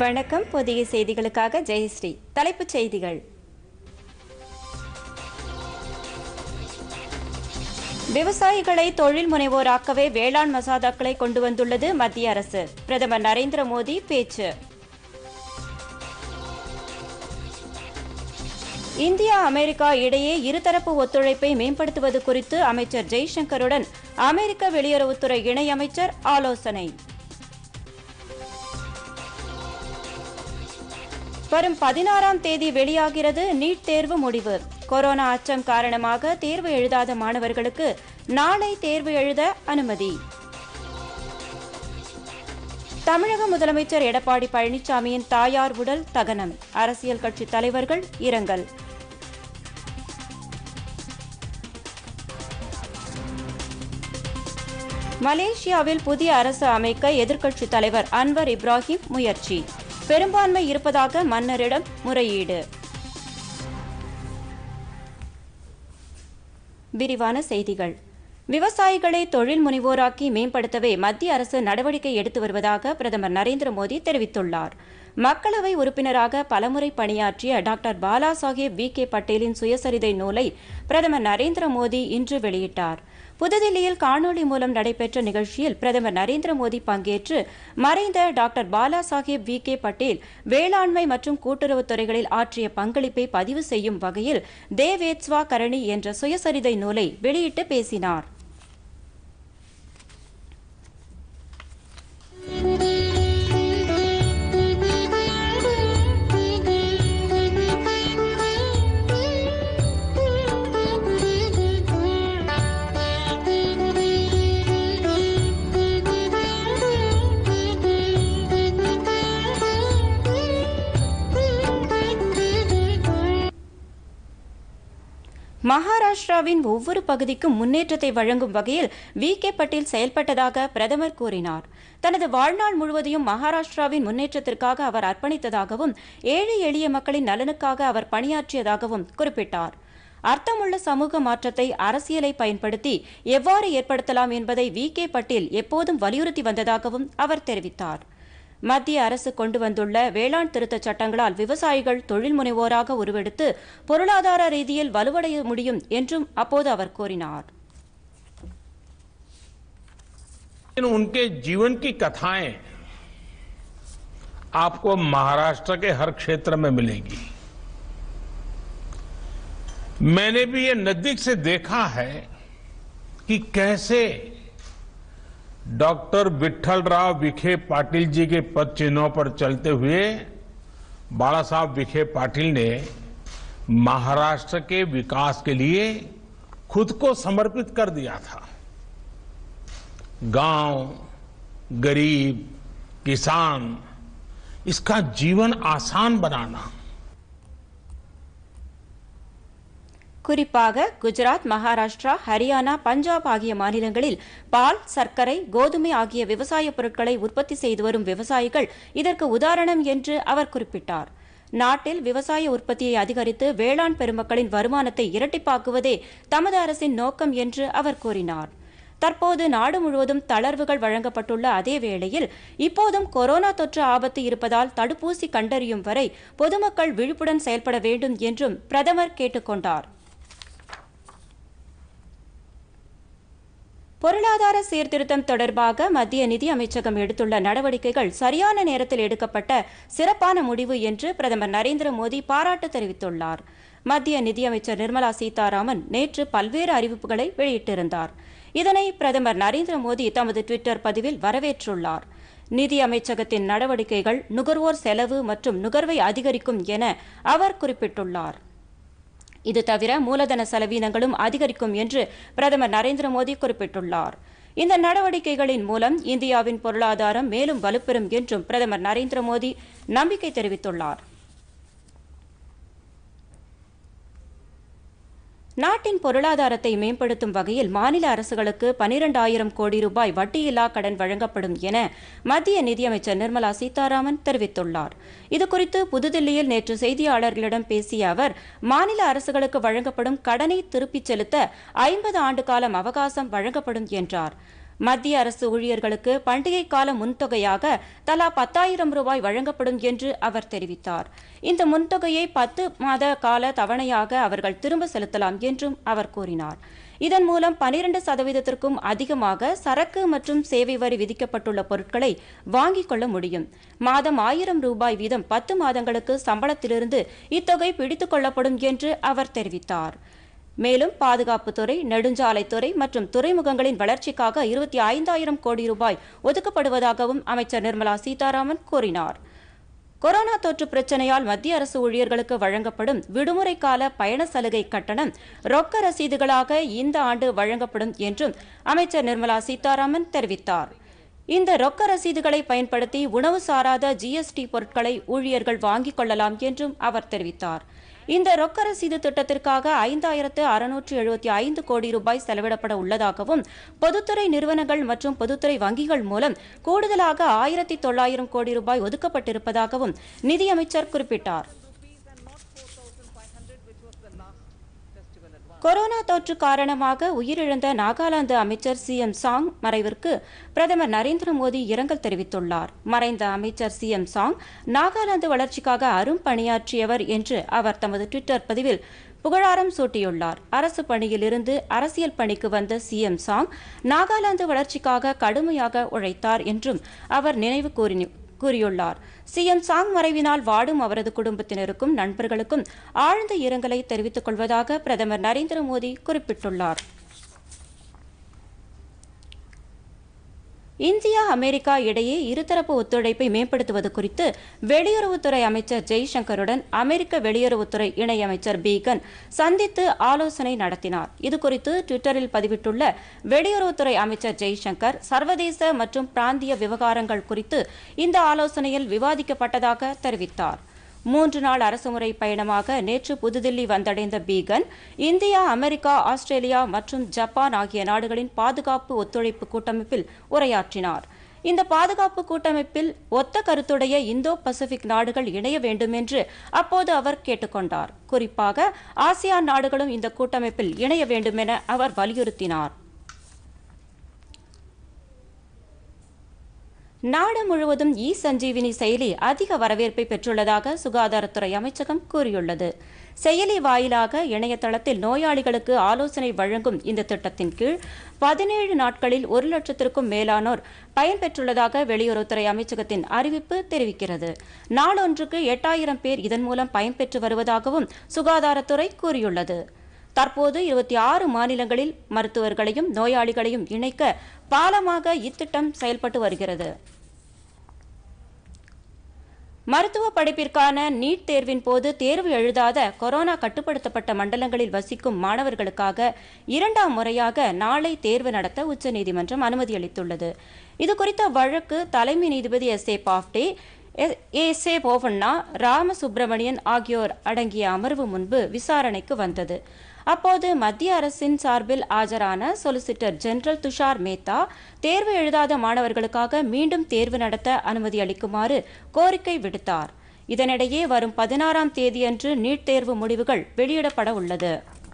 வணக்கம் புதிய செய்திகளுக்காக ஜெயஸ்ரீ தலைப்புச் செய்திகள் விவசாயிகளை தொழில் முனைவோராக்கவே வேளாண் மசோதாக்களை கொண்டு வந்துள்ளது மத்திய அரசு பிரதமர் நரேந்திர மோடி பேச்சு இந்தியா அமெரிக்கா இடையே இருதரப்பு ஒத்துழைப்பை மேம்படுத்துவது குறித்து அமைச்சர் ஜெய்சங்கருடன் அமெரிக்க வெளியுறவுத்துறை இணையமைச்சர் ஆலோசனை வரும் பதினாறாம் தேதி வெளியாகிறது நீட் தேர்வு முடிவு கொரோனா அச்சம் காரணமாக தேர்வு எழுதாத மாணவர்களுக்கு நாளை தேர்வு எழுத அனுமதி தமிழக முதலமைச்சர் எடப்பாடி பழனிசாமியின் தாயார் உடல் தகனம் அரசியல் கட்சி தலைவர்கள் இரங்கல் மலேசியாவில் புதிய அரசு அமைக்க எதிர்க்கட்சித் தலைவர் அன்வர் இப்ராஹிம் முயற்சி பெரும்பான்மை இருப்பதாக மன்னரிடம் முறையீடு விரிவான செய்திகள் விவசாயிகளை தொழில் முனைவோராக்கி மேம்படுத்தவே மத்திய அரசு நடவடிக்கை எடுத்து வருவதாக பிரதமர் நரேந்திர மோடி தெரிவித்துள்ளார் மக்களவை உறுப்பினராக பலமுறை பணியாற்றிய doctor Bala Saheb V K பட்டேலின் சுயசரிதை நூலை பிரதமர் நரேந்திர மோடி இன்று வெளியிட்டார் புதுதில்லியில் காணொலி மூலம் நடைபெற்ற நிகழ்ச்சியில் பிரதமர் நரேந்திர மோடி பங்கேற்று மறைந்த doctor Bala Saheb V K Patel வேளாண்மை மற்றும் கூட்டுறவுத் துறைகளில் ஆற்றிய பங்களிப்பை பதிவு செய்யும் வகையில் தேவேத்ஸ்வா கரணி என்ற சுயசரிதை நூலை வெளியிட்டு பேசினார் மகாராஷ்டிராவின் ஒவ்வொரு பகுதிக்கும் முன்னேற்றத்தை வழங்கும் வகையில் வி கே பட்டேல் செயல்பட்டதாக பிரதமர் கூறினார் தனது வாழ்நாள் முழுவதையும் மகாராஷ்டிராவின் முன்னேற்றத்திற்காக அவர் அர்ப்பணித்ததாகவும் ஏழை எளிய மக்களின் நலனுக்காக அவர் பணியாற்றியதாகவும் குறிப்பிட்டார் அர்த்தமுள்ள சமூக மாற்றத்தை அரசியலை பயன்படுத்தி எவ்வாறு ஏற்படுத்தலாம் என்பதை வி கே பட்டேல் எப்போதும் வலியுறுத்தி வந்ததாகவும் அவர் தெரிவித்தார் மத்திய அரசு கொண்டு வந்துள்ள வேளாண் திருத்தச் சட்டங்களால் விவசாயிகள் தொழில் முனைவோராக உருவெடுத்து பொருளாதார ரீதியில் வலுவடைய முடியும் என்றும் அப்போது அவர் கூறினார் लेकिन उनके जीवन की कथाएं आपको महाराष्ट्र के हर क्षेत्र में मिलेगी मैंने भी ये नजदीक से देखा है कि कैसे डॉक्टर विठल राव विखे पाटिल जी के पद चिन्हों पर चलते हुए बाला साहब विखे पाटिल ने महाराष्ट्र के विकास के लिए खुद को समर्पित कर दिया था गांव गरीब किसान इसका जीवन आसान बनाना குறிப்பாக குஜராத் மகாராஷ்டிரா ஹரியானா பஞ்சாப் ஆகிய மாநிலங்களில் பால் சர்க்கரை கோதுமை ஆகிய விவசாய பொருட்களை உற்பத்தி செய்து வரும் விவசாயிகள் இதற்கு உதாரணம் என்று அவர் குறிப்பிட்டார் நாட்டில் விவசாய உற்பத்தியை அதிகரித்து வேளாண் பெருமக்களின் வருமானத்தை இரட்டிப்பாக்குவதே தமது அரசின் நோக்கம் என்று அவர் கூறினார் தற்போது நாடு முழுவதும் தளர்வுகள் வழங்கப்பட்டுள்ள அதே வேளையில் இப்போதும் கொரோனா தொற்று ஆபத்து இருப்பதால் தடுப்பூசி கண்டறியும் வரை பொதுமக்கள் விழிப்புடன் செயல்பட வேண்டும் என்றும் பிரதமர் கேட்டுக்கொண்டார் பொருளாதார சீர்திருத்தம் தொடர்பாக மத்திய நிதி அமைச்சகம் எடுத்துள்ள நடவடிக்கைகள் சரியான நேரத்தில் எடுக்கப்பட்ட சிறப்பான முடிவு என்று பிரதமர் நரேந்திர மோடி பாராட்டு தெரிவித்துள்ளார் மத்திய நிதியமைச்சர் நிர்மலா சீதாராமன் நேற்று பல்வேறு அறிவிப்புகளை வெளியிட்டிருந்தார் இதனை பிரதமர் நரேந்திர மோடி தமது டுவிட்டர் பதிவில் வரவேற்றுள்ளார் நிதி அமைச்சகத்தின் நடவடிக்கைகள் நுகர்வோர் செலவு மற்றும் நுகர்வை அதிகரிக்கும் என அவர் குறிப்பிட்டுள்ளார் இது தவிர மூலதன செலவீனங்களும் அதிகரிக்கும் என்று பிரதமர் நரேந்திர மோடி குறிப்பிட்டுள்ளார் இந்த நடவடிக்கைகளின் மூலம் இந்தியாவின் பொருளாதாரம் மேலும் வலுப்பெறும் என்றும் பிரதமர் நரேந்திர மோடி நம்பிக்கை தெரிவித்துள்ளார் நாட்டின் பொருளாதாரத்தை மேம்படுத்தும் வகையில் மாநில அரசுகளுக்கு பனிரெண்டாயிரம் கோடி ரூபாய் வட்டியில்லா கடன் வழங்கப்படும் என மத்திய நிதியமைச்சர் நிர்மலா சீதாராமன் தெரிவித்துள்ளார் இதுகுறித்து புதுதில்லியில் நேற்று செய்தியாளர்களிடம் பேசிய அவர் மாநில அரசுகளுக்கு வழங்கப்படும் கடனை திருப்பிச் செலுத்த ஐம்பது ஆண்டு காலம் அவகாசம் வழங்கப்படும் என்றார் மத்திய அரசு ஊழியர்களுக்கு பண்டிகை கால முன்தொகையாக தலா பத்தாயிரம் ரூபாய் வழங்கப்படும் என்று அவர் தெரிவித்தார் இந்த முன்தொகையை பத்து மாத கால தவணையாக அவர்கள் திரும்ப செலுத்தலாம் என்றும் அவர் கூறினார் இதன் மூலம் பனிரெண்டு சதவீதத்திற்கும் அதிகமாக சரக்கு மற்றும் சேவை வரி விதிக்கப்பட்டுள்ள பொருட்களை வாங்கிக் கொள்ள முடியும் மாதம் ஆயிரம் ரூபாய் வீதம் பத்து மாதங்களுக்கு சம்பளத்திலிருந்து இத்தொகை பிடித்துக் கொள்ளப்படும் என்று அவர் தெரிவித்தார் மேலும் பாதுகாப்புத்துறை நெடுஞ்சாலைத்துறை மற்றும் துறைமுகங்களின் வளர்ச்சிக்காக இருபத்தி ஐந்தாயிரம் கோடி ரூபாய் ஒதுக்கப்படுவதாகவும் அமைச்சர் நிர்மலா சீதாராமன் கூறினார் கொரோனா தொற்று பிரச்சனையால் மத்திய அரசு ஊழியர்களுக்கு வழங்கப்படும் விடுமுறை கால பயண சலுகை கட்டணம் ரொக்க ரசீதுகளாக இந்த ஆண்டு வழங்கப்படும் என்றும் அமைச்சர் நிர்மலா சீதாராமன் தெரிவித்தார் இந்த ரொக்க ரசீதுகளை பயன்படுத்தி உணவு சாராத ஜிஎஸ்டி பொருட்களை ஊழியர்கள் வாங்கிக் கொள்ளலாம் என்றும் அவர் தெரிவித்தார் இந்த ரொக்க ரசீது திட்டத்திற்காக ஐந்தாயிரத்து அறுநூற்று எழுபத்தி ஐந்து கோடி ரூபாய் செலவிடப்பட உள்ளதாகவும் பொதுத்துறை நிறுவனங்கள் மற்றும் பொதுத்துறை வங்கிகள் மூலம் கூடுதலாக ஆயிரத்தி தொள்ளாயிரம் கோடி ரூபாய் ஒதுக்கப்பட்டிருப்பதாகவும் நிதியமைச்சர் குறிப்பிட்டார் கொரோனா தொற்று காரணமாக உயிரிழந்த நாகாலாந்து அமைச்சர் சி எம் சாங் மறைவிற்கு பிரதமர் நரேந்திர மோடி இரங்கல் தெரிவித்துள்ளார் மறைந்த அமைச்சர் சி எம் சாங் நாகாலாந்து வளர்ச்சிக்காக அரும் பணியாற்றியவர் என்று அவர் தமது ட்விட்டர் பதிவில் புகழாரம் சூட்டியுள்ளார் அரசு பணியிலிருந்து அரசியல் பணிக்கு வந்த சி எம் சாங் நாகாலாந்து வளர்ச்சிக்காக கடுமையாக உழைத்தார் என்றும் அவர் நினைவு கூறி கூறியுள்ளார் சிஎம் சாங் மறைவினால் வாடும் அவரது குடும்பத்தினருக்கும் நண்பர்களுக்கும் ஆழ்ந்த இரங்கலை தெரிவித்துக் கொள்வதாக பிரதமர் நரேந்திர மோடி குறிப்பிட்டுள்ளார் இந்தியா அமெரிக்கா இடையே இருதரப்பு ஒத்துழைப்பை மேம்படுத்துவது குறித்து வெளியுறவுத்துறை அமைச்சர் ஜெய்சங்கருடன் அமெரிக்க வெளியுறவுத்துறை இணையமைச்சர் பீகன் சந்தித்து ஆலோசனை நடத்தினார் இதுகுறித்து ட்விட்டரில் பதிவிட்டுள்ள வெளியுறவுத்துறை அமைச்சர் ஜெய்சங்கர் சர்வதேச மற்றும் பிராந்திய விவகாரங்கள் குறித்து இந்த ஆலோசனையில் விவாதிக்கப்பட்டதாக தெரிவித்தார் மூன்று நாள் அரசுமுறை பயணமாக நேற்று புதுதில்லி வந்தடைந்த பீகன் இந்தியா அமெரிக்கா ஆஸ்திரேலியா மற்றும் ஜப்பான் ஆகிய நாடுகளின் பாதுகாப்பு ஒத்துழைப்பு கூட்டமைப்பில் உரையாற்றினார் இந்த பாதுகாப்பு கூட்டமைப்பில் ஒத்த கருத்துடைய இந்தோ பசிபிக் நாடுகள் இணைய வேண்டும் என்று அப்போது அவர் கேட்டுக்கொண்டார் குறிப்பாக ஆசியான் நாடுகளும் இந்த கூட்டமைப்பில் இணைய வேண்டும் என அவர் வலியுறுத்தினார் நாடு முழுவதும் இ சஞ்சீவினி செயலி அதிக வரவேற்பை பெற்றுள்ளதாக சுகாதாரத்துறை அமைச்சகம் கூறியுள்ளது செயலி வாயிலாக இணையதளத்தில் நோயாளிகளுக்கு ஆலோசனை வழங்கும் இந்த திட்டத்தின் கீழ் பதினேழு நாட்களில் ஒரு லட்சத்திற்கும் மேலானோர் பயன்பெற்றுள்ளதாக வெளியுறவுத்துறை அமைச்சகத்தின் அறிவிப்பு தெரிவிக்கிறது நாளொன்றுக்கு எட்டாயிரம் பேர் இதன் மூலம் பயன்பெற்று வருவதாகவும் சுகாதாரத்துறை கூறியுள்ளது தற்போது இருபத்தி ஆறு மாநிலங்களில் மருத்துவர்களையும் நோயாளிகளையும் இணைக்க பாலமாக இத்திட்டம் செயல்பட்டு வருகிறது மருத்துவ படிப்பிற்கான நீட் தேர்வின் போது தேர்வு எழுதாத கொரோனா கட்டுப்படுத்தப்பட்ட மண்டலங்களில் வசிக்கும் மாணவர்களுக்காக இரண்டாம் முறையாக நாளை தேர்வு நடத்த உச்சநீதிமன்றம் அனுமதி அளித்துள்ளது இதுகுறித்த வழக்கு தலைமை நீதிபதி S A Bobde S A Bopanna Ramasubramanian ஆகியோர் அடங்கிய அமர்வு முன்பு விசாரணைக்கு வந்தது அப்போது மத்திய அரசின் சார்பில் ஆஜரான சொலிசிட்டர் ஜெனரல் துஷார் மேத்தா தேர்வு எழுதாத மாணவர்களுக்காக மீண்டும் தேர்வு நடத்த அனுமதி அளிக்குமாறு கோரிக்கை விடுத்தார் இதனிடையே வரும் பதினாறாம் தேதியன்று நீட் தேர்வு முடிவுகள் வெளியிடப்பட உள்ளது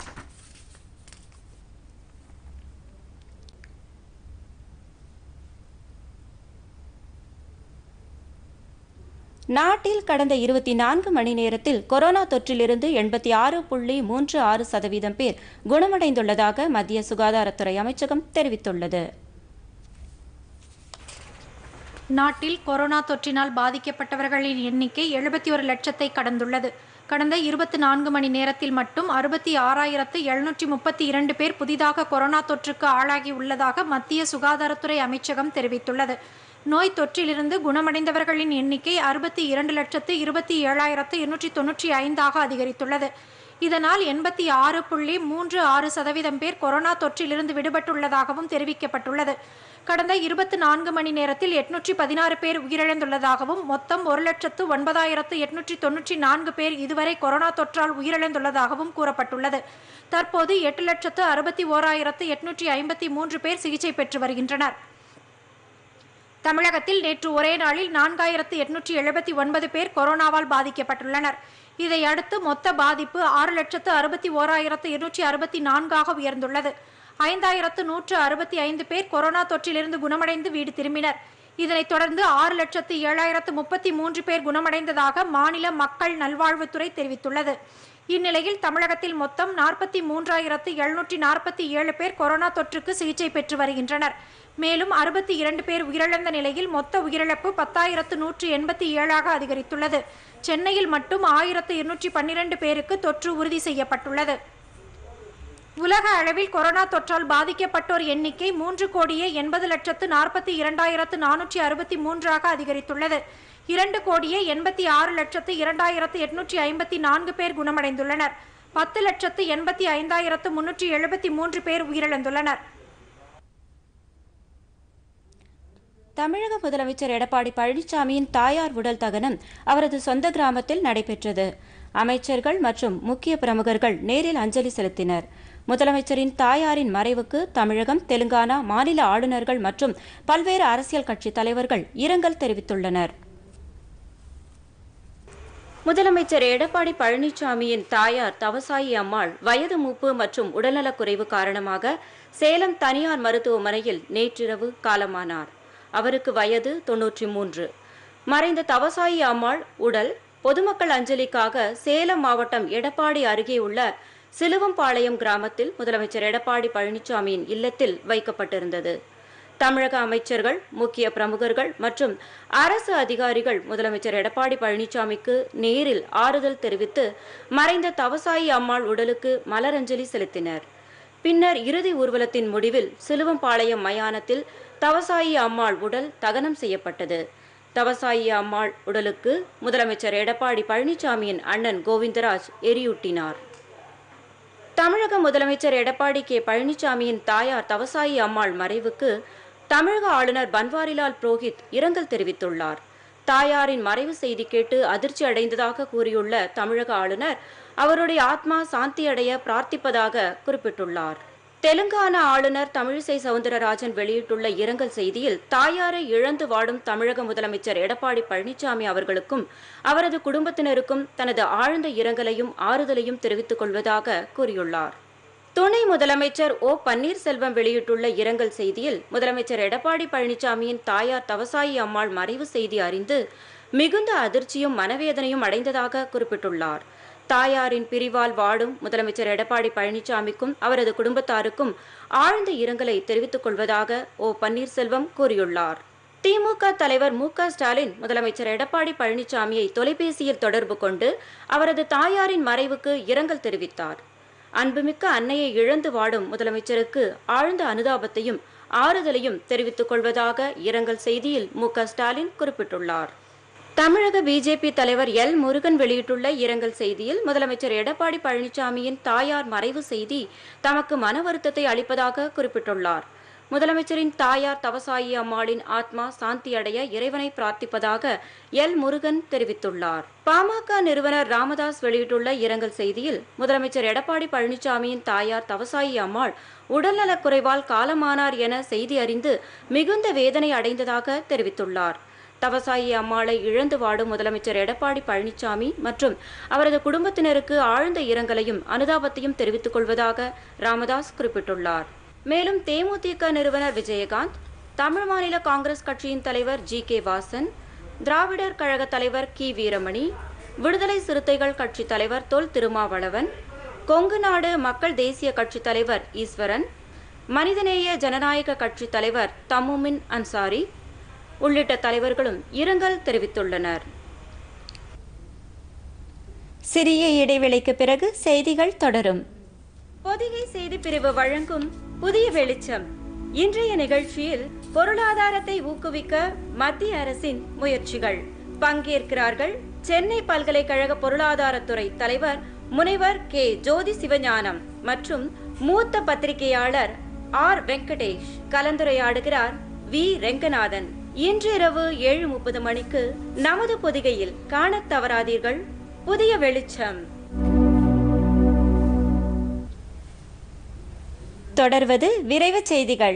நாட்டில் கடந்த இருபத்தி நான்கு மணி நேரத்தில் கொரோனா தொற்றிலிருந்து எண்பத்தி ஆறு புள்ளி மூன்று ஆறு சதவீதம் பேர் குணமடைந்துள்ளதாக மத்திய சுகாதாரத்துறை அமைச்சகம் தெரிவித்துள்ளது நாட்டில் கொரோனா தொற்றினால் பாதிக்கப்பட்டவர்களின் எண்ணிக்கை எழுபத்தி ஒரு லட்சத்தை கடந்துள்ளது கடந்த இருபத்தி நான்கு மணி நேரத்தில் மட்டும் அறுபத்தி ஆறாயிரத்து எழுநூற்றி முப்பத்தி இரண்டு பேர் புதிதாக கொரோனா தொற்றுக்கு ஆளாகி உள்ளதாக மத்திய சுகாதாரத்துறை அமைச்சகம் தெரிவித்துள்ளது நோய் தொற்றிலிருந்து குணமடைந்தவர்களின் எண்ணிக்கை அறுபத்தி இரண்டு லட்சத்து இருபத்தி ஏழாயிரத்து எண்ணூற்றி தொன்னூற்றி ஐந்தாக அதிகரித்துள்ளது இதனால் எண்பத்தி ஆறு புள்ளி மூன்று ஆறு சதவீதம் பேர் கொரோனா தொற்றிலிருந்து விடுபட்டுள்ளதாகவும் தெரிவிக்கப்பட்டுள்ளது கடந்த இருபத்தி நான்கு மணி நேரத்தில் எட்நூற்றி பதினாறு பேர் உயிரிழந்துள்ளதாகவும் மொத்தம் ஒரு லட்சத்து ஒன்பதாயிரத்து எட்நூற்றி தொன்னூற்றி நான்கு பேர் இதுவரை கொரோனா தொற்றால் உயிரிழந்துள்ளதாகவும் கூறப்பட்டுள்ளது தற்போது எட்டு லட்சத்து அறுபத்தி ஓராயிரத்து எட்நூற்றி ஐம்பத்தி மூன்று பேர் சிகிச்சை பெற்று வருகின்றனர் தமிழகத்தில் நேற்று ஒரே நாளில் நான்காயிரத்து எட்நூற்றி எழுபத்தி ஒன்பது பேர் கொரோனாவால் பாதிக்கப்பட்டுள்ளனர் இதையடுத்து மொத்த பாதிப்பு ஆறு லட்சத்து அறுபத்தி ஓராயிரத்து இருநூற்றி அறுபத்தி நான்காக உயர்ந்துள்ளது ஐந்தாயிரத்து நூற்று அறுபத்தி ஐந்து பேர் கொரோனா தொற்றிலிருந்து குணமடைந்து வீடு திரும்பினர் இதனைத் தொடர்ந்து ஆறு லட்சத்து ஏழாயிரத்து முப்பத்தி மூன்று பேர் குணமடைந்ததாக மாநில மக்கள் நல்வாழ்வுத்துறை தெரிவித்துள்ளது இந்நிலையில் தமிழகத்தில் மொத்தம் நாற்பத்தி மூன்றாயிரத்து எழுநூற்றி நாற்பத்தி ஏழு பேர் கொரோனா தொற்றுக்கு சிகிச்சை பெற்று வருகின்றனர் மேலும் அறுபத்தி இரண்டு பேர் உயிரிழந்த நிலையில் மொத்த உயிரிழப்பு பத்தாயிரத்து நூற்று எண்பத்தி ஏழாக அதிகரித்துள்ளது சென்னையில் மட்டும் ஆயிரத்து இருநூற்றி பன்னிரண்டு பேருக்கு தொற்று உறுதி செய்யப்பட்டுள்ளது உலக அளவில் கொரோனா தொற்றால் பாதிக்கப்பட்டோர் எண்ணிக்கை மூன்று கோடியே எண்பது லட்சத்து நாற்பத்தி இரண்டாயிரத்து நானூற்றி அறுபத்தி மூன்றாக அதிகரித்துள்ளது இரண்டு கோடியே எண்பத்தி ஆறு லட்சத்து இரண்டாயிரத்து எட்நூற்றி ஐம்பத்தி நான்கு பேர் குணமடைந்துள்ளனர் பத்து லட்சத்து எண்பத்தி ஐந்தாயிரத்து முன்னூற்றி எழுபத்தி மூன்று பேர் உயிரிழந்துள்ளனர் தமிழக முதலமைச்சர் எடப்பாடி பழனிசாமியின் தாயார் உடல் தகனம் அவரது சொந்த கிராமத்தில் நடைபெற்றது அமைச்சர்கள் மற்றும் முக்கிய பிரமுகர்கள் நேரில் அஞ்சலி செலுத்தினர் முதலமைச்சரின் தாயாரின் மறைவுக்கு தமிழகம் தெலுங்கானா மாநில ஆளுநர்கள் மற்றும் பல்வேறு அரசியல் கட்சி தலைவர்கள் இரங்கல் தெரிவித்துள்ளனர் முதலமைச்சர் எடப்பாடி பழனிசாமியின் தாயார் தவசாயி அம்மாள் வயது மூப்பு மற்றும் உடல்நலக்குறைவு காரணமாக சேலம் தனியார் மருத்துவமனையில் நேற்றிரவு காலமானார் அவருக்கு வயது தொன்னூற்றி மூன்று மறைந்த தவசாயி அம்மாள் உடல் பொதுமக்கள் அஞ்சலிக்காக சேலம் மாவட்டம் எடப்பாடி அருகே உள்ள சிலுவம்பாளையம் கிராமத்தில் முதலமைச்சர் எடப்பாடி பழனிசாமியின் இல்லத்தில் வைக்கப்பட்டிருந்தது தமிழக அமைச்சர்கள் முக்கிய பிரமுகர்கள் மற்றும் அரசு அதிகாரிகள் முதலமைச்சர் எடப்பாடி பழனிசாமிக்கு நேரில் ஆறுதல் தெரிவித்து மறைந்த தவசாயி அம்மாள் உடலுக்கு மலரஞ்சலி செலுத்தினர் பின்னர் இறுதி ஊர்வலத்தின் முடிவில் சிலுவம்பாளையம் மயானத்தில் தவசாயி அம்மாள் உடல் தகனம் செய்யப்பட்டது தவசாயி அம்மாள் உடலுக்கு முதலமைச்சர் எடப்பாடி பழனிசாமியின் அண்ணன் கோவிந்தராஜ் எரியூட்டினார் தமிழக முதலமைச்சர் எடப்பாடி கே பழனிசாமியின் தாயார் தவசாயி அம்மாள் மறைவுக்கு தமிழக ஆளுநர் பன்வாரிலால் புரோஹித் இரங்கல் தெரிவித்துள்ளார் தாயாரின் மறைவு செய்தி கேட்டு அதிர்ச்சி அடைந்ததாக கூறியுள்ள தமிழக ஆளுநர் அவருடைய ஆத்மா சாந்தியடைய பிரார்த்திப்பதாக குறிப்பிட்டுள்ளார் தெலுங்கானா ஆளுநர் தமிழிசை சவுந்தரராஜன் வெளியிட்டுள்ள இரங்கல் செய்தியில் தாயாரை இழந்து வாடும் தமிழக முதலமைச்சர் எடப்பாடி பழனிசாமி அவர்களுக்கும் அவரது குடும்பத்தினருக்கும் தனது ஆழ்ந்த இரங்கலையும் ஆறுதலையும் தெரிவித்துக் கொள்வதாக கூறியுள்ளார் துணை முதலமைச்சர் ஓ பன்னீர்செல்வம் வெளியிட்டுள்ள இரங்கல் செய்தியில் முதலமைச்சர் எடப்பாடி பழனிசாமியின் தாயார் தவசாயி அம்மாள் மறைவு செய்தி அறிந்து மிகுந்த அதிர்ச்சியும் மனவேதனையும் அடைந்ததாக குறிப்பிட்டுள்ளார் தாயாரின் பிரிவால் வாடும் முதலமைச்சர் எடப்பாடி பழனிசாமிக்கும் அவரது குடும்பத்தாருக்கும் ஆழ்ந்த இரங்கலை தெரிவித்துக் கொள்வதாக ஓ பன்னீர்செல்வம் கூறியுள்ளார் திமுக தலைவர் மு க ஸ்டாலின் முதலமைச்சர் எடப்பாடி பழனிசாமியை தொலைபேசியில் தொடர்பு கொண்டு அவரது தாயாரின் மறைவுக்கு இரங்கல் தெரிவித்தார் அன்புமிக்க அன்னையை இழந்து வாடும் முதலமைச்சருக்கு ஆழ்ந்த அனுதாபத்தையும் ஆறுதலையும் தெரிவித்துக் கொள்வதாக இரங்கல் செய்தியில் மு க ஸ்டாலின் குறிப்பிட்டுள்ளார் தமிழக பிஜேபி தலைவர் எல் முருகன் வெளியிட்டுள்ள இரங்கல் செய்தியில் முதலமைச்சர் எடப்பாடி பழனிசாமியின் தாயார் மறைவு செய்தி தமக்கு மன வருத்தத்தை அளிப்பதாக குறிப்பிட்டுள்ளார் முதலமைச்சரின் தாயார் தவசாயி அம்மாளின் ஆத்மா சாந்தி அடைய இறைவனை பிரார்த்திப்பதாக எல் முருகன் தெரிவித்துள்ளார் பாமக நிறுவனர் ராமதாஸ் வெளியிட்டுள்ள இரங்கல் செய்தியில் முதலமைச்சர் எடப்பாடி பழனிசாமியின் தாயார் தவசாயி அம்மாள் உடல்நலக் குறைவால் காலமானார் என செய்தி அறிந்து மிகுந்த வேதனை அடைந்ததாக தெரிவித்துள்ளார் தவசாயி அம்மாளை இழந்து வாடும் முதலமைச்சர் எடப்பாடி பழனிசாமி மற்றும் அவரது குடும்பத்தினருக்கு ஆழ்ந்த இரங்கலையும் அனுதாபத்தையும் தெரிவித்துக் கொள்வதாக ராமதாஸ் குறிப்பிட்டுள்ளார் மேலும் தேமுதிக நிறுவனர் விஜயகாந்த் தமிழ் மாநில காங்கிரஸ் கட்சியின் தலைவர் ஜி கே வாசன் திராவிடர் கழக தலைவர் கி வீரமணி விடுதலை சிறுத்தைகள் கட்சி தலைவர் தொல் திருமாவளவன் கொங்கு நாடு மக்கள் தேசிய கட்சி தலைவர் ஈஸ்வரன் மனிதநேய ஜனநாயக கட்சி தலைவர் தம்முமின் அன்சாரி உள்ளிட்ட தலைவர்களும் இரங்கல் தெரிவித்துள்ளனர் சிறிய இடைவெளிக்கு பிறகு செய்திகள் தொடரும் பொதிகை செய்தி பிரிவு வழங்கும் புதிய வெளிச்சம் இன்றைய நிகழ்ச்சியில் பொருளாதாரத்தை ஊக்குவிக்க மத்திய அரசின் முயற்சிகள் பங்கேற்கிறார்கள் சென்னை பல்கலைக்கழக பொருளாதாரத்துறை தலைவர் முனைவர் கே ஜோதி சிவஞானம் மற்றும் மூத்த பத்திரிகையாளர் ஆர் வெங்கடேஷ் கலந்துரையாடுகிறார் வி ரெங்கநாதன் இன்று இரவு ஏழு முப்பது மணிக்கு நமது பொதிகையில் காணத் தவறாதீர்கள் புதிய வெளிச்சம் தொடர்வது விரைவு செய்திகள்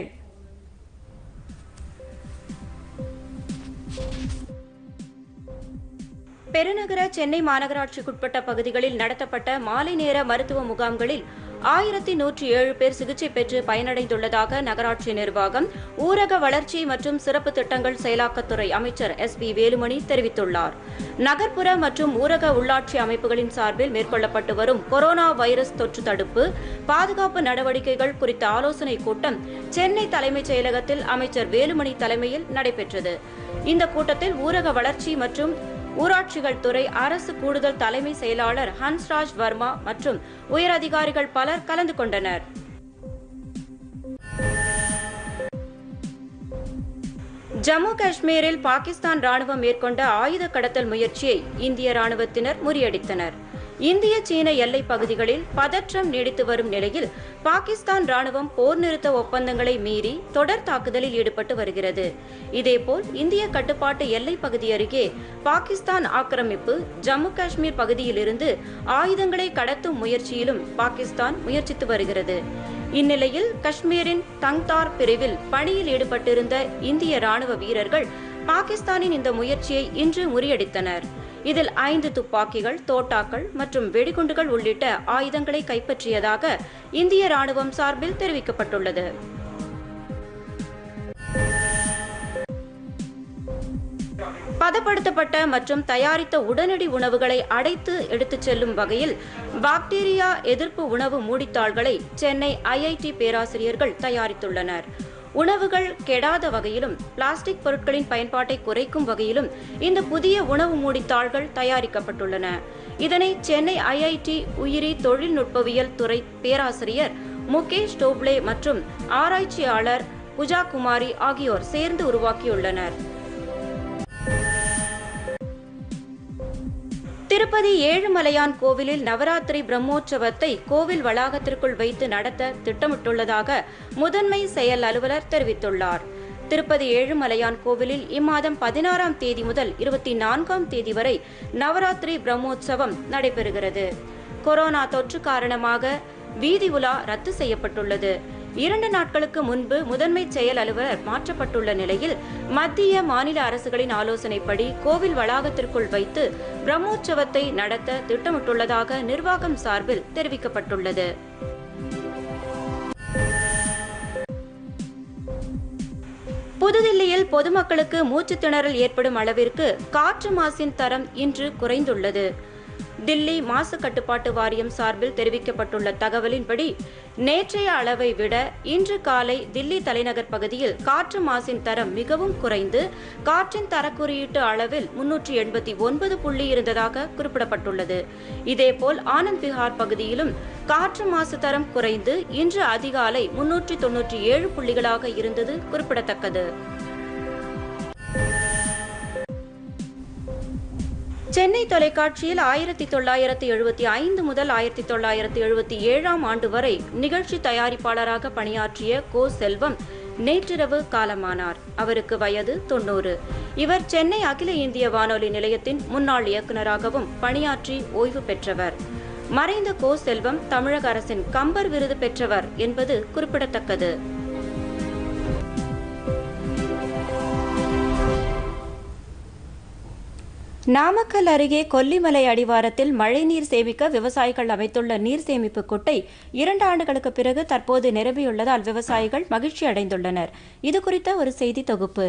பெருநகர சென்னை மாநகராட்சிக்குட்பட்ட பகுதிகளில் நடத்தப்பட்ட மாலை நேர மருத்துவ முகாம்களில் ஆயிரத்தி நூற்றி ஏழு பேர் சிகிச்சை பெற்று பயனடைந்துள்ளதாக நகராட்சி நிர்வாகம் ஊரக வளர்ச்சி மற்றும் சிறப்பு திட்டங்கள் செயலாக்கத்துறை அமைச்சர் எஸ் பி வேலுமணி தெரிவித்துள்ளார் நகர்ப்புற மற்றும் ஊரக உள்ளாட்சி அமைப்புகளின் சார்பில் மேற்கொள்ளப்பட்டு வரும் கொரோனா வைரஸ் தொற்று தடுப்பு பாதுகாப்பு நடவடிக்கைகள் குறித்த ஆலோசனைக் கூட்டம் சென்னை தலைமைச் செயலகத்தில் அமைச்சர் வேலுமணி தலைமையில் நடைபெற்றது இந்த கூட்டத்தில் ஊரக வளர்ச்சி மற்றும் ஊராட்சிகள் துறை அரசு கூடுதல் தலைமை செயலாளர் ஹன்ஸ்ராஜ் வர்மா மற்றும் உயரதிகாரிகள் பலர் கலந்து கொண்டனர் ஜம்மு காஷ்மீரில் பாகிஸ்தான் ராணுவம் மேற்கொண்ட ஆயுத கடத்தல் முயற்சியை இந்திய ராணுவத்தினர் முறியடித்தனர் இந்திய சீன எல்லைப் பகுதிகளில் பதற்றம் நீடித்து வரும் நிலையில் பாகிஸ்தான் ராணுவம் போர் நிறுத்த ஒப்பந்தங்களை மீறி தொடர் தாக்குதலில் ஈடுபட்டு வருகிறது இதேபோல் இந்திய கட்டுப்பாட்டு எல்லைப் பகுதி அருகே பாகிஸ்தான் ஆக்கிரமிப்பு ஜம்மு காஷ்மீர் பகுதியிலிருந்து ஆயுதங்களை கடத்தும் முயற்சியிலும் பாகிஸ்தான் முயற்சித்து வருகிறது இந்நிலையில் காஷ்மீரின் தங்தார் பிரிவில் பணியில் ஈடுபட்டிருந்த இந்திய ராணுவ வீரர்கள் பாகிஸ்தானின் இந்த முயற்சியை இன்று முறியடித்தனர் இதில் ஐந்து துப்பாக்கிகள் தோட்டாக்கள் மற்றும் வெடிகுண்டுகள் உள்ளிட்ட ஆயுதங்களை கைப்பற்றியதாக இந்திய ராணுவம் சார்பில் தெரிவிக்கப்பட்டுள்ளது பதப்படுத்தப்பட்ட மற்றும் தயாரித்த உடனடி உணவுகளை அடைத்து எடுத்துச் செல்லும் வகையில் பாக்டீரியா எதிர்ப்பு உணவு மூடித்தாள்களை சென்னை ஐஐடி பேராசிரியர்கள் தயாரித்துள்ளனர் உணவுகள் கெடாத வகையிலும் பிளாஸ்டிக் பொருட்களின் பயன்பாட்டை குறைக்கும் வகையிலும் இந்த புதிய உணவு மூடித்தாள்கள் தயாரிக்கப்பட்டுள்ளன இதனை சென்னை ஐஐடி உயிரி தொழில்நுட்பவியல் துறை பேராசிரியர் முகேஷ் டோப்ளே மற்றும் ஆராய்ச்சியாளர் புஜா குமாரி ஆகியோர் சேர்ந்து உருவாக்கியுள்ளனர் திருப்பதி ஏழுமலையான் கோவிலில் நவராத்திரி பிரம்மோற்சவத்தை கோவில் வளாகத்திற்குள் வைத்து நடத்த திட்டமிட்டுள்ளதாக முதன்மை செயல் அலுவலர் தெரிவித்துள்ளார் திருப்பதி ஏழுமலையான் கோவிலில் இம்மாதம் பதினாறாம் தேதி முதல் இருபத்தி நான்காம் தேதி வரை நவராத்திரி பிரம்மோற்சவம் நடைபெறுகிறது கொரோனா தொற்று காரணமாக வீதி உலா ரத்து செய்யப்பட்டுள்ளது இரண்டு நாட்களுக்கு முன்பு முதன்மை செயல் அலுவலர் மாற்றப்பட்டுள்ள நிலையில் மத்திய மாநில அரசுகளின் ஆலோசனைப்படி கோவில் வளாகத்திற்குள் வைத்து பிரம்மோற்சவத்தை நடத்த திட்டமிட்டுள்ளதாக நிர்வாகம் சார்பில் தெரிவிக்கப்பட்டுள்ளது புதுதில்லியில் பொதுமக்களுக்கு மூச்சுத் திணறல் ஏற்படும் அளவிற்கு காற்று மாசின் தரம் இன்று குறைந்துள்ளது தில்லி மாசு கட்டுப்பாட்டு வாரியம் சார்பில் தெரிவிக்கப்பட்டுள்ள தகவலின்படி நேற்றைய அளவை விட இன்று காலை தில்லி தலைநகர் பகுதியில் காற்று மாசின் தரம் மிகவும் குறைந்து காற்றின் தரக்குறியீட்டு அளவில் முன்னூற்றி எண்பத்தி ஒன்பது புள்ளி இருந்ததாக குறிப்பிடப்பட்டுள்ளது இதேபோல் ஆனந்த் விஹார் பகுதியிலும் காற்று மாசு தரம் குறைந்து இன்று அதிகாலை முன்னூற்றி தொன்னூற்றி ஏழு புள்ளிகளாக இருந்தது குறிப்பிடத்தக்கது சென்னை தொலைக்காட்சியில் ஆயிரத்தி தொள்ளாயிரத்தி எழுபத்தி ஐந்து முதல் ஆயிரத்தி தொள்ளாயிரத்தி எழுபத்தி ஏழாம் ஆண்டு வரை நிகழ்ச்சி தயாரிப்பாளராக பணியாற்றிய கோ செல்வம் நேற்றிரவு காலமானார் அவருக்கு வயது தொண்ணூறு இவர் சென்னை அகில இந்திய வானொலி நிலையத்தின் முன்னாள் இயக்குநராகவும் பணியாற்றி ஓய்வு பெற்றவர் மறைந்த கோ செல்வம் தமிழக அரசின் கம்பர் விருது பெற்றவர் என்பது குறிப்பிடத்தக்கது நாமக்கல் அருகே கொல்லிமலை அடிவாரத்தில் மழைநீர் சேமிக்க விவசாயிகள் அமைத்துள்ள நீர் சேமிப்பு குட்டை இரண்டு ஆண்டுகளுக்கு பிறகு தற்போது நிரம்பியுள்ளதால் விவசாயிகள் மகிழ்ச்சி அடைந்துள்ளனர் இது குறித்த ஒரு செய்தி தொகுப்பு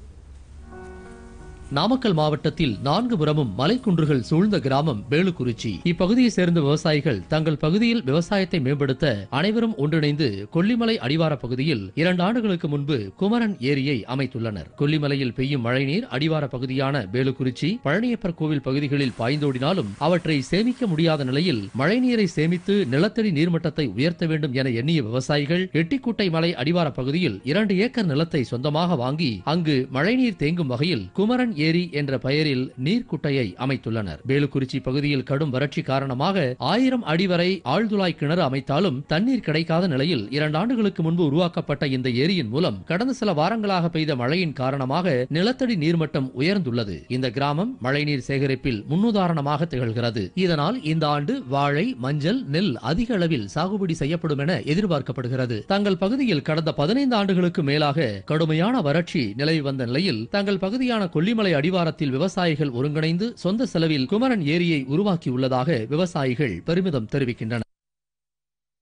நாமக்கல் மாவட்டத்தில் நான்கு புறமும் மலைக்குன்றுகள் சூழ்ந்த கிராமம் வேலுக்குறிச்சி இப்பகுதியை சேர்ந்த விவசாயிகள் தங்கள் பகுதியில் விவசாயத்தை மேம்படுத்த அனைவரும் ஒன்றிணைந்து கொல்லிமலை அடிவார பகுதியில் இரண்டு ஆண்டுகளுக்கு முன்பு குமரன் ஏரியை அமைத்துள்ளனர் கொல்லிமலையில் பெய்யும் மழைநீர் அடிவார பகுதியான வேலுக்குறிச்சி பழனியப்பர் கோவில் பகுதிகளில் பாய்ந்தோடினாலும் அவற்றை சேமிக்க முடியாத நிலையில் மழைநீரை சேமித்து நிலத்தடி நீர்மட்டத்தை உயர்த்த வேண்டும் என எண்ணிய விவசாயிகள் எட்டிக்குட்டை மலை அடிவார பகுதியில் இரண்டு ஏக்கர் நிலத்தை சொந்தமாக வாங்கி அங்கு மழைநீர் தேங்கும் வகையில் குமரன் ஏரி என்ற பெயரில் நீர்க்குட்டையை அமைத்துள்ளனர் வேலுக்குறிச்சி பகுதியில் கடும் வறட்சி காரணமாக ஆயிரம் அடி வரை ஆழ்துளாய் கிணறு அமைத்தாலும் தண்ணீர் கிடைக்காத நிலையில் இரண்டு ஆண்டுகளுக்கு முன்பு உருவாக்கப்பட்ட இந்த ஏரியின் மூலம் கடந்த சில வாரங்களாக பெய்த மழையின் காரணமாக நிலத்தடி நீர்மட்டம் உயர்ந்துள்ளது இந்த கிராமம் மழைநீர் சேகரிப்பில் முன்னுதாரணமாக திகழ்கிறது இதனால் இந்த ஆண்டு வாழை மஞ்சள் நெல் அதிக அளவில் சாகுபடி செய்யப்படும் என எதிர்பார்க்கப்படுகிறது தங்கள் பகுதியில் கடந்த பதினைந்து ஆண்டுகளுக்கு மேலாக கடுமையான வறட்சி நிலவி வந்த நிலையில் தங்கள் பகுதியான கொல்லிமலை அடிவாரத்தில் விவசாயிகள் ஒருங்கிணைந்து சொந்த செலவில் குமரன் ஏரியை உருவாக்கியுள்ளதாக விவசாயிகள் பெருமிதம் தெரிவிக்கின்றனர்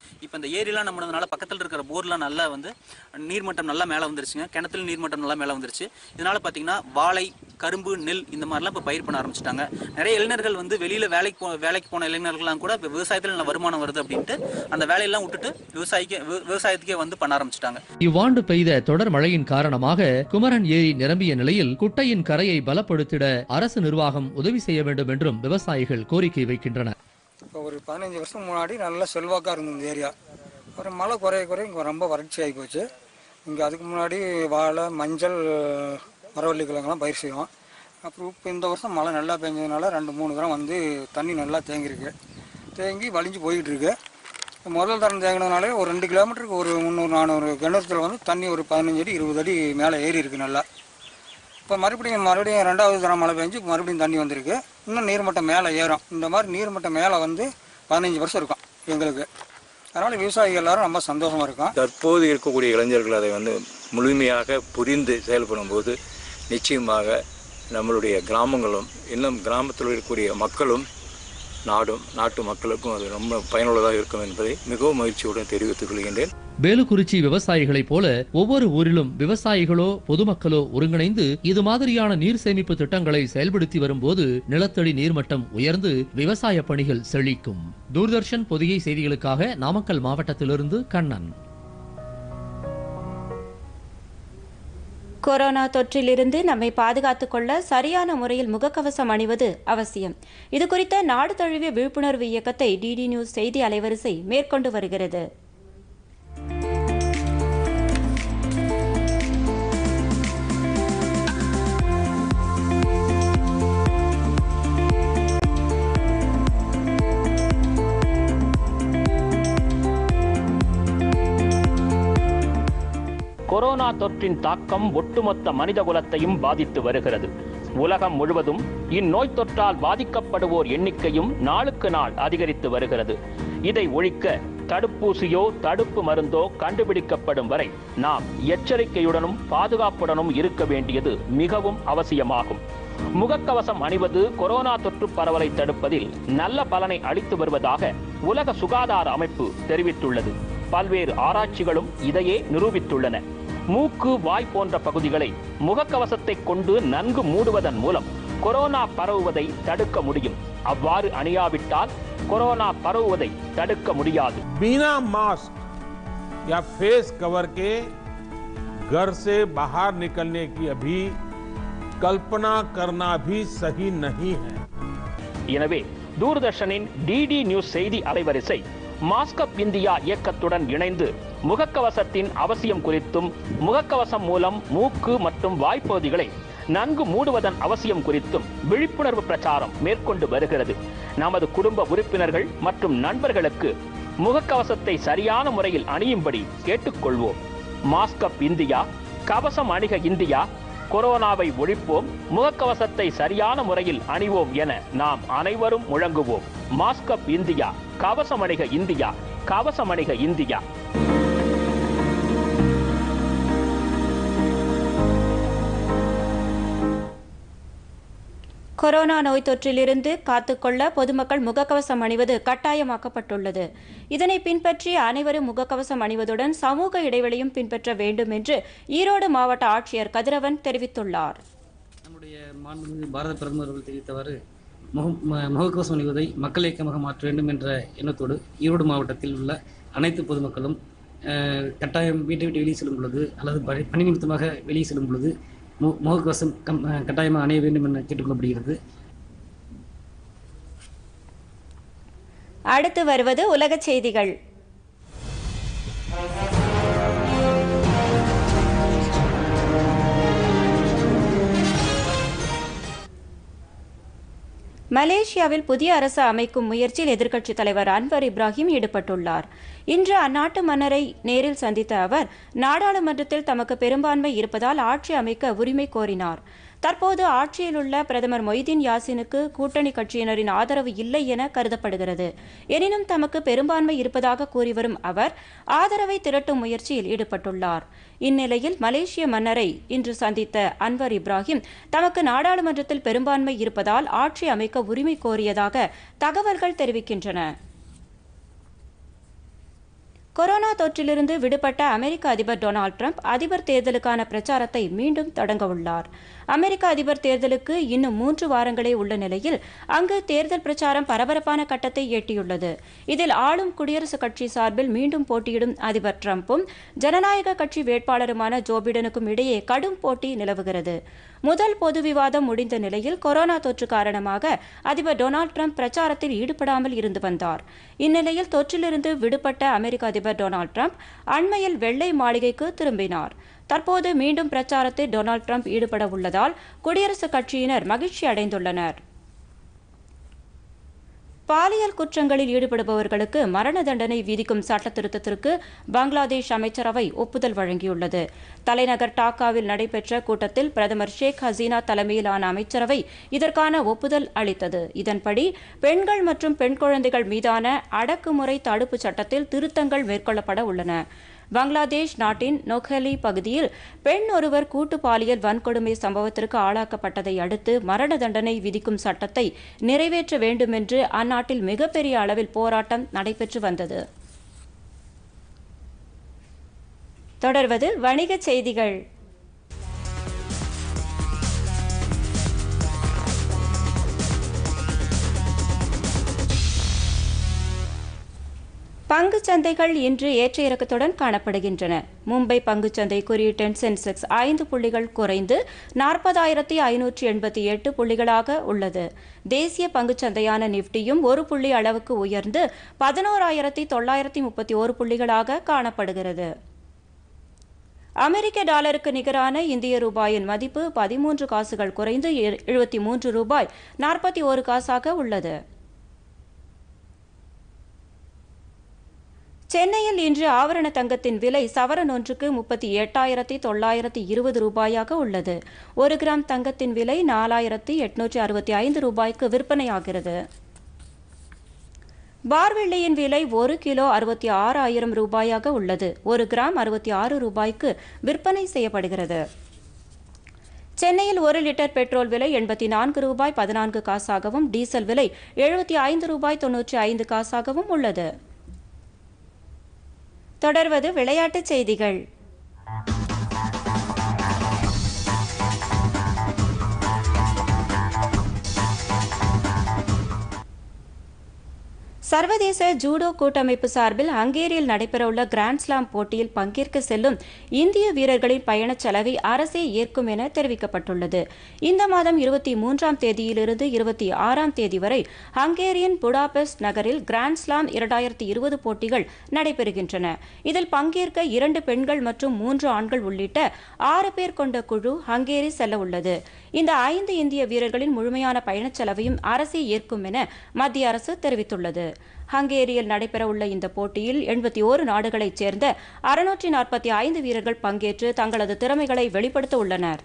இப்போ இந்த ஏரிலாம் நம்மளதுனால பக்கத்தில் இருக்கிற போர்லாம் நல்லா வந்து நீர்மட்டம் நல்லா மேலே வந்துருச்சுங்க கிணத்துல நீர்மட்டம் நல்லா மேலே வந்துருச்சு இதனால பார்த்தீங்கன்னா வாழை கரும்பு நெல் இந்த மாதிரிலாம் இப்போ பயிர் பண்ண ஆரம்பிச்சிட்டாங்க நிறைய இளைஞர்கள் வந்து வெளியில் வேலைக்கு போ வேலைக்கு போன இளைஞர்கள்லாம் கூட இப்போ விவசாயத்தில் நல்ல வருமானம் வருது அப்படின்ட்டு அந்த வேலையெல்லாம் விட்டுட்டு விவசாயிக்கு வி- விவசாயத்துக்கே வந்து பண்ண ஆரம்பிச்சிட்டாங்க இவ்வாண்டு பெய்த தொடர் மழையின் காரணமாக குமரன் ஏரி நிரம்பிய நிலையில் குட்டையின் கரையை பலப்படுத்திட அரசு நிர்வாகம் உதவி செய்ய வேண்டும் என்றும் விவசாயிகள் கோரிக்கை வைக்கின்றனர் இப்போ ஒரு பதினஞ்சு வருஷம் முன்னாடி நல்ல செல்வாக்காக இருந்தது இந்த ஏரியா ஒரு மழை குறைய குறைய இங்கே ரொம்ப வறட்சி ஆகி போச்சு இங்கே அதுக்கு முன்னாடி வாழை மஞ்சள் மரவள்ளி கிழங்கெல்லாம் பயிர் செய்வோம் அப்புறம் இப்போ இந்த வருஷம் மழை நல்லா பெஞ்சதுனால ரெண்டு மூணு தரம் வந்து தண்ணி நல்லா தேங்கியிருக்கு தேங்கி வலிஞ்சு போயிட்டு இருக்கு முதல் தரம் தேங்கினதுனாலே ஒரு ரெண்டு கிலோமீட்டருக்கு ஒரு முந்நூறு நானூறு கிணத்துல வந்து தண்ணி ஒரு பதினஞ்சு அடி இருபது அடி மேலே ஏறி இருக்கு நல்லா இப்போ மறுபடியும் மறுபடியும் ரெண்டாவது தரம் மழை பெஞ்சு மறுபடியும் தண்ணி வந்திருக்கு இன்னும் நீர்மட்டம் மேலே ஏறும் இந்த மாதிரி நீர்மட்டம் மேலே வந்து பதினஞ்சு வருஷம் இருக்கும் எங்களுக்கு அதனால் விவசாயிகள் எல்லாரும் ரொம்ப சந்தோஷமாக இருக்கும் தற்போது இருக்கக்கூடிய இளைஞர்கள் அதை வந்து முழுமையாக புரிந்து செயல்படும் போது நிச்சயமாக நம்மளுடைய கிராமங்களும் இன்னும் கிராமத்தில் இருக்கக்கூடிய மக்களும் நாடும் நாட்டு மக்களுக்கும் அது ரொம்ப பயனுள்ளதாக இருக்கும் என்பதை மிகவும் மகிழ்ச்சியுடன் தெரிவித்துக் கொள்கின்றேன் வேலுக்குறிச்சி விவசாயிகளைப் போல ஒவ்வொரு ஊரிலும் விவசாயிகளோ பொதுமக்களோ ஒருங்கிணைந்து இது மாதிரியான நீர் சேமிப்பு திட்டங்களை செயல்படுத்தி வரும்போது நிலத்தடி நீர்மட்டம் உயர்ந்து விவசாய பணிகள் செழிக்கும் தூர்தர்ஷன் பொதிகை செய்திகளுக்காக நாமக்கல் மாவட்டத்திலிருந்து கண்ணன் கொரோனா தொற்றிலிருந்து நம்மை பாதுகாத்துக் கொள்ள சரியான முறையில் முகக்கவசம் அணிவது அவசியம் இது குறித்த நாடு தழுவிய விழிப்புணர்வு இயக்கத்தை டிடி நியூஸ் செய்தி அலைவரிசை மேற்கொண்டு வருகிறது கொரோனா தொற்றின் தாக்கம் ஒட்டுமொத்த மனிதகுலத்தையும் பாதித்து வருகிறது உலகம் முழுவதும் இந்நோய் தொற்றால் பாதிக்கப்படுவோர் எண்ணிக்கையும் நாளுக்கு நாள் அதிகரித்து வருகிறது இதை ஒழிக்க தடுப்பூசியோ தடுப்பு மருந்தோ கண்டுபிடிக்கப்படும் வரை நாம் எச்சரிக்கையுடனும் பாதுகாப்புடனும் இருக்க வேண்டியது மிகவும் அவசியமாகும் முகக்கவசம் அணிவது கொரோனா தொற்று பரவலை தடுப்பதில் நல்ல பலனை அளித்து வருவதாக உலக சுகாதார அமைப்பு தெரிவித்துள்ளது பல்வேறு ஆராய்ச்சிகளும் இதையே நிரூபித்துள்ளன மூக்கு வாய் போன்ற பகுதிகளை முகக்கவசத்தை கொண்டு நன்கு மூடுவதன் மூலம் கொரோனா பரவுவதை தடுக்க முடியும் அவ்வாறு அணியாவிட்டால் கொரோனா பரவுவதை தடுக்க முடியாது बिना मास्क या फेस कवर के घर से बाहर निकलने की अभी कल्पना करना भी सही नहीं है எனவே தூர்தர்ஷனின் டிடி நியூஸ் செய்தி அலைவரிசை மாஸ்கப் இந்தியா இயக்கத்துடன் இணைந்து முகக்கவசத்தின் அவசியம் குறித்தும் முகக்கவசம் மூலம் மூக்கு மற்றும் வாய்ப்பகுதிகளை நன்கு மூடுவதன் அவசியம் குறித்தும் விழிப்புணர்வு பிரச்சாரம் மேற்கொண்டு வருகிறது நமது குடும்ப உறுப்பினர்கள் மற்றும் நண்பர்களுக்கு முகக்கவசத்தை சரியான முறையில் அணியும்படி கேட்டுக்கொள்வோம் மாஸ்கப் இந்தியா கவசம் அணிக இந்தியா கொரோனாவை ஒழிப்போம் முகக்கவசத்தை சரியான முறையில் அணிவோம் என நாம் அனைவரும் முழங்குவோம் மாஸ்கப் இந்தியா கவசம் அணிக இந்தியா கவசம் அணிக இந்தியா கொரோனா நோய் தொற்றிலிருந்து காத்துக்கொள்ள பொதுமக்கள் முகக்கவசம் அணிவது கட்டாயமாக்கப்பட்டுள்ளது இதனை பின்பற்றி அனைவரும் முகக்கவசம் அணிவதுடன் சமூக இடைவெளியும் பின்பற்ற வேண்டும் என்று ஈரோடு மாவட்ட ஆட்சியர் கதிரவன் தெரிவித்துள்ளார் நம்முடைய மாண்புமிகு பாரத பிரதமர் அவர்கள் தெரிவித்தவாறு முக ம- முகக்கவசம் அணிவதை மக்கள் இயக்கமாக மாற்ற வேண்டும் என்ற எண்ணத்தோடு ஈரோடு மாவட்டத்தில் உள்ள அனைத்து பொதுமக்களும் அஹ், கட்டாயம் வீட்டை விட்டு வெளியே செல்லும் பொழுது அல்லது பணி பணி நிமித்தமாக வெளியே செல்லும் பொழுது மு முகக்கவசம் கம் அஹ், கட்டாயமாக அணிய வேண்டும் என கேட்டுக்கொள்ளப்படுகிறது அடுத்து வருவது உலகச் செய்திகள் மலேசியாவில் புதிய அரசு அமைக்கும் முயற்சியில் எதிர்க்கட்சித் தலைவர் அன்வர் இப்ராஹிம் ஈடுபட்டுள்ளார் இன்று அந்நாட்டு மன்னரை நேரில் சந்தித்த அவர் நாடாளுமன்றத்தில் தமக்கு பெரும்பான்மை இருப்பதால் ஆட்சி அமைக்க உரிமை கோரினார் தற்போது ஆட்சியில் உள்ள பிரதமர் மொய்தீன் யாசினுக்கு கூட்டணி கட்சியினரின் ஆதரவு இல்லை என கருதப்படுகிறது எனினும் தமக்கு பெரும்பான்மை இருப்பதாக கூறி வரும் அவர் ஆதரவை திரட்டும் முயற்சியில் ஈடுபட்டுள்ளார் இந்நிலையில் மலேசிய மன்னரை இன்று சந்தித்த அன்வர் இப்ராஹிம் தமக்கு நாடாளுமன்றத்தில் பெரும்பான்மை இருப்பதால் ஆட்சி அமைக்க உரிமை கோரியதாக தகவல்கள் தெரிவிக்கின்றன கொரோனா தொற்றிலிருந்து விடுபட்ட அமெரிக்க அதிபர் டொனால்ட் ட்ரம்ப் அதிபர் தேர்தலுக்கான பிரச்சாரத்தை மீண்டும் தொடங்க உள்ளார் அமெரிக்க அதிபர் தேர்தலுக்கு இன்னும் மூன்று வாரங்களே உள்ள நிலையில் அங்கு தேர்தல் பிரச்சாரம் பரபரப்பான கட்டத்தை எட்டியுள்ளது இதில் ஆளும் குடியரசுக் கட்சி சார்பில் மீண்டும் போட்டியிடும் அதிபர் ட்ரம்ப்பும் ஜனநாயக கட்சி வேட்பாளருமான ஜோ பிடனுக்கும் இடையே கடும் போட்டி நிலவுகிறது முதல் பொது விவாதம் முடிந்த நிலையில் கொரோனா தொற்று காரணமாக அதிபர் டொனால்ட் ட்ரம்ப் பிரச்சாரத்தில் ஈடுபடாமல் இருந்து வந்தார் இந்நிலையில் தொற்றிலிருந்து விடுபட்ட அமெரிக்க அதிபர் டொனால்ட் ட்ரம்ப் அண்மையில் வெள்ளை மாளிகைக்கு திரும்பினார் தற்போது மீண்டும் பிரச்சாரத்தில் டொனால்ட் ட்ரம்ப் ஈடுபட உள்ளதால் குடியரசுக் கட்சியினர் மகிழ்ச்சி அடைந்துள்ளனர் பாலியல் குற்றங்களில் ஈடுபடுபவர்களுக்கு மரண தண்டனை விதிக்கும் சட்ட திருத்தத்திற்கு பங்களாதேஷ் அமைச்சரவை ஒப்புதல் வழங்கியுள்ளது தலைநகர் டாக்காவில் நடைபெற்ற கூட்டத்தில் பிரதமர் ஷேக் ஹசீனா தலைமையிலான அமைச்சரவை இதற்கான ஒப்புதல் அளித்தது இதன்படி பெண்கள் மற்றும் பெண் குழந்தைகள் மீதான அடக்குமுறை தடுப்பு சட்டத்தில் திருத்தங்கள் மேற்கொள்ளப்பட உள்ளன பங்களாதேஷ் நாட்டின் நொஹலி பகுதியில் பெண் ஒருவர் கூட்டு பாலியல் வன்கொடுமை சம்பவத்திற்கு ஆளாக்கப்பட்டதை அடுத்து மரண தண்டனை விதிக்கும் சட்டத்தை நிறைவேற்ற வேண்டுமென்று அந்நாட்டில் மிகப்பெரிய அளவில் போராட்டம் நடைபெற்று வந்தது தொடர்வது வணிகச் செய்திகள் பங்குச் சந்தைகள் இன்று ஏற்ற இறக்கத்துடன் காணப்படுகின்றன மும்பை பங்குச்சந்தை குறியீட்டெண் சென்செக்ஸ் ஐந்து புள்ளிகள் குறைந்து நாற்பதாயிரத்தி ஐநூற்றி எண்பத்தி எட்டு புள்ளிகளாக உள்ளது தேசிய பங்குச்சந்தையான நிப்டியும் ஒரு புள்ளி அளவுக்கு உயர்ந்து பதினோராயிரத்தி தொள்ளாயிரத்தி முப்பத்தி ஓரு புள்ளிகளாக காணப்படுகிறது அமெரிக்க டாலருக்கு நிகரான இந்திய ரூபாயின் மதிப்பு பதிமூன்று காசுகள் குறைந்து எழுபத்தி மூன்று ரூபாய் நாற்பத்தி ஒரு காசாக உள்ளது சென்னையில் இன்று ஆவரண தங்கத்தின் விலை சவரன் ஒன்றுக்கு முப்பத்தி எட்டாயிரத்தி தொள்ளாயிரத்தி இருபது ரூபாயாக உள்ளது ஒரு கிராம் தங்கத்தின் விலை நாலாயிரத்தி எட்நூற்றி அறுபத்தி ஐந்து ரூபாய்க்கு விற்பனையாகிறது பார்வெள்ளியின் விலை ஒரு கிலோ அறுபத்தி ஆறாயிரம் ரூபாயாக உள்ளது ஒரு கிராம் அறுபத்தி ஆறு ரூபாய்க்கு விற்பனை செய்யப்படுகிறது சென்னையில் ஒரு லிட்டர் பெட்ரோல் விலை எண்பத்தி நான்கு ரூபாய் பதினான்கு காசாகவும் டீசல் விலை எழுபத்தி ஐந்து ரூபாய் தொன்னூற்றி ஐந்து காசாகவும் உள்ளது தொடர்வது விளையாட்டுச் செய்திகள் சர்வதேச ஜூடோ கூட்டமைப்பு சார்பில் ஹங்கேரியில் நடைபெறவுள்ள கிராண்ட்ஸ்லாம் போட்டியில் பங்கேற்க செல்லும் இந்திய வீரர்களின் பயணச் செலவை அரசே ஏற்கும் என தெரிவிக்கப்பட்டுள்ளது இந்த மாதம் இருபத்தி மூன்றாம் தேதியிலிருந்து இருபத்தி ஆறாம் தேதி வரை ஹங்கேரியன் புடாபெஸ்ட் நகரில் கிராண்ட்ஸ்லாம் இரண்டாயிரத்தி இருபது போட்டிகள் நடைபெறுகின்றன இதில் பங்கேற்க இரண்டு பெண்கள் மற்றும் மூன்று ஆண்கள் உள்ளிட்ட ஆறு பேர் கொண்ட குழு ஹங்கேரி செல்ல உள்ளது இந்த ஐந்து இந்திய வீரர்களின் முழுமையான பயணச் செலவையும் அரசே ஏற்கும் என மத்திய அரசு தெரிவித்துள்ளது ஹங்கேரியில் நடைபெறவுள்ள இந்த போட்டியில் எண்பத்தி ஓரு நாடுகளைச் சேர்ந்த அறுநூற்றி நாற்பத்தி ஐந்து வீரர்கள் பங்கேற்று தங்களது திறமைகளை வெளிப்படுத்த உள்ளனர்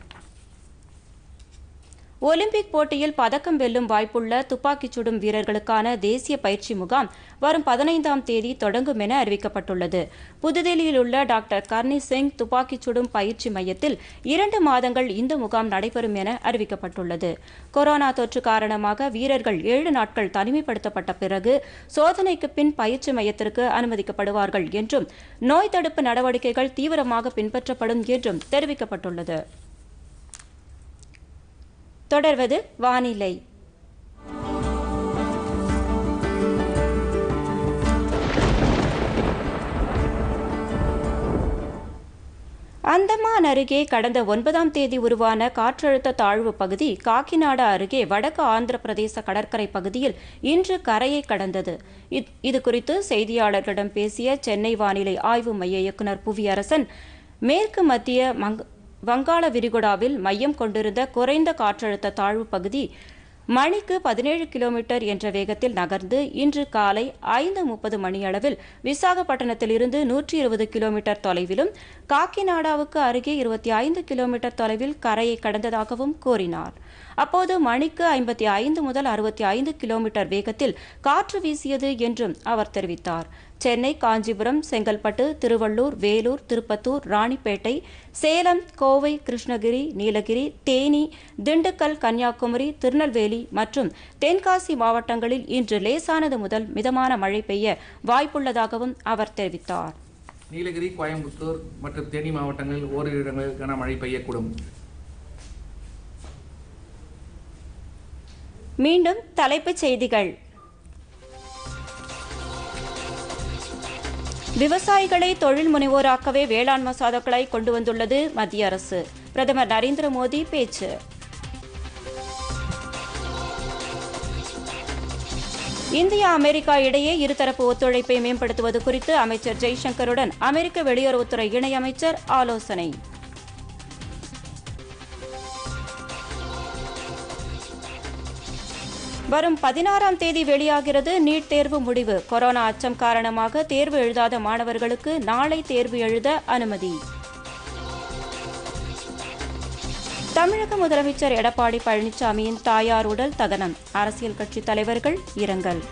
ஒலிம்பிக் போட்டியில் பதக்கம் வெல்லும் வாய்ப்புள்ள துப்பாக்கிச் சுடும் வீரர்களுக்கான தேசிய பயிற்சி முகாம் வரும் பதினைந்தாம் தேதி தொடங்கும் என அறிவிக்கப்பட்டுள்ளது புதுதில்லியில் உள்ள டாக்டர் கர்னி சிங் துப்பாக்கிச் சுடும் பயிற்சி மையத்தில் இரண்டு மாதங்கள் இந்த முகாம் நடைபெறும் என அறிவிக்கப்பட்டுள்ளது கொரோனா தொற்று காரணமாக வீரர்கள் ஏழு நாட்கள் தனிமைப்படுத்தப்பட்ட பிறகு சோதனைக்கு பின் பயிற்சி மையத்திற்கு அனுமதிக்கப்படுவார்கள் என்றும் நோய் தடுப்பு நடவடிக்கைகள் தீவிரமாக பின்பற்றப்படும் என்றும் தெரிவிக்கப்பட்டுள்ளது தொடர்வது வானிலை அந்தமான் அருகே கடந்த ஒன்பதாம் தேதி உருவான காற்றழுத்த தாழ்வு பகுதி காக்கிநாடா அருகே வடக்கு ஆந்திர பிரதேச கடற்கரை பகுதியில் இன்று கரையை கடந்தது இது குறித்து செய்தியாளர்களிடம் பேசிய சென்னை வானிலை ஆய்வு மைய இயக்குநர் புவியரசன் மேற்கு மத்திய மங் வங்காள விரிகுடாவில் மையம் கொண்டிருந்த குறைந்த காற்றழுத்த தாழ்வு பகுதி மணிக்கு பதினேழு கிலோமீட்டர் என்ற வேகத்தில் நகர்ந்து இன்று காலை ஐந்து முப்பது மணியளவில் விசாகப்பட்டினத்திலிருந்து நூற்றி இருபது கிலோமீட்டர் தொலைவிலும் காக்கிநாடாவுக்கு அருகே இருபத்தி ஐந்து கிலோமீட்டர் தொலைவில் கரையை கடந்ததாகவும் கூறினார் அப்போது மணிக்கு ஐம்பத்தி ஐந்து முதல் அறுபத்தி ஐந்து கிலோமீட்டர் வேகத்தில் காற்று வீசியது என்றும் அவர் தெரிவித்தார் சென்னை காஞ்சிபுரம் செங்கல்பட்டு திருவள்ளூர் வேலூர் திருப்பத்தூர் ராணிப்பேட்டை சேலம் கோவை கிருஷ்ணகிரி நீலகிரி தேனி திண்டுக்கல் கன்னியாகுமரி திருநெல்வேலி மற்றும் தென்காசி மாவட்டங்களில் இன்று லேசானது முதல் மிதமான மழை பெய்ய வாய்ப்புள்ளதாகவும் அவர் தெரிவித்தார் நீலகிரி கோயம்புத்தூர் மற்றும் தேனி மாவட்டங்களில் ஓரிரு இடங்களில் கனமழை பெய்யக்கூடும் மீண்டும் தலைப்புச் செய்திகள் விவசாயிகளை தொழில் முனைவோராக்கவே வேளாண் மசோதாக்களை கொண்டு வந்துள்ளது மத்திய அரசு பிரதமர் நரேந்திர மோடி பேச்சு இந்தியா அமெரிக்கா இடையே இருதரப்பு ஒத்துழைப்பை மேம்படுத்துவது குறித்து அமைச்சர் ஜெய்சங்கருடன் அமெரிக்க வெளியுறவுத்துறை இணையமைச்சர் ஆலோசனை வரும் பதினாறாம் தேதி வெளியாகிறது நீட் தேர்வு முடிவு கொரோனா அச்சம் காரணமாக தேர்வு எழுதாத மாணவர்களுக்கு நாளை தேர்வு எழுத அனுமதி தமிழக முதலமைச்சர் எடப்பாடி பழனிசாமியின் தாயார் உடல் தகனம் அரசியல் கட்சித் தலைவர்கள் இரங்கல்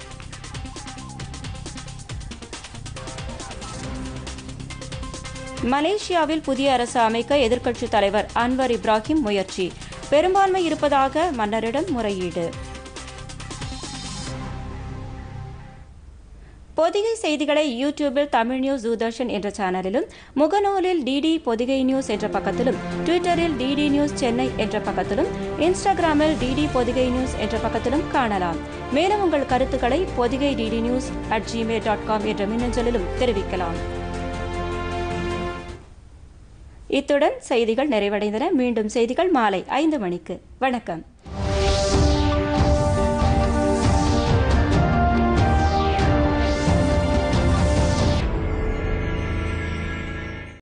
மலேசியாவில் புதிய அரசு அமைக்க எதிர்க்கட்சித் தலைவர் அன்வர் இப்ராஹிம் முயற்சி பெரும்பான்மை இருப்பதாக மன்னரிடம் முறையீடு பொதிகை செய்திகளை யூடியூபில் தமிழ் நியூஸ் தூர்தர்ஷன் என்ற சேனலிலும் முகநூலில் டிடி பொதிகை நியூஸ் என்ற பக்கத்திலும் ட்விட்டரில் டிடி நியூஸ் சென்னை என்ற பக்கத்திலும் இன்ஸ்டாகிராமில் டிடி பொதிகை நியூஸ் என்ற பக்கத்திலும் காணலாம் மேலும் உங்கள் கருத்துக்களை Podhigai DD news at Gmail dot com என்ற மின்னஞ்சலிலும் தெரிவிக்கலாம் இத்துடன் செய்திகள் நிறைவடைந்தன மீண்டும் செய்திகள் மாலை ஐந்து மணிக்கு வணக்கம்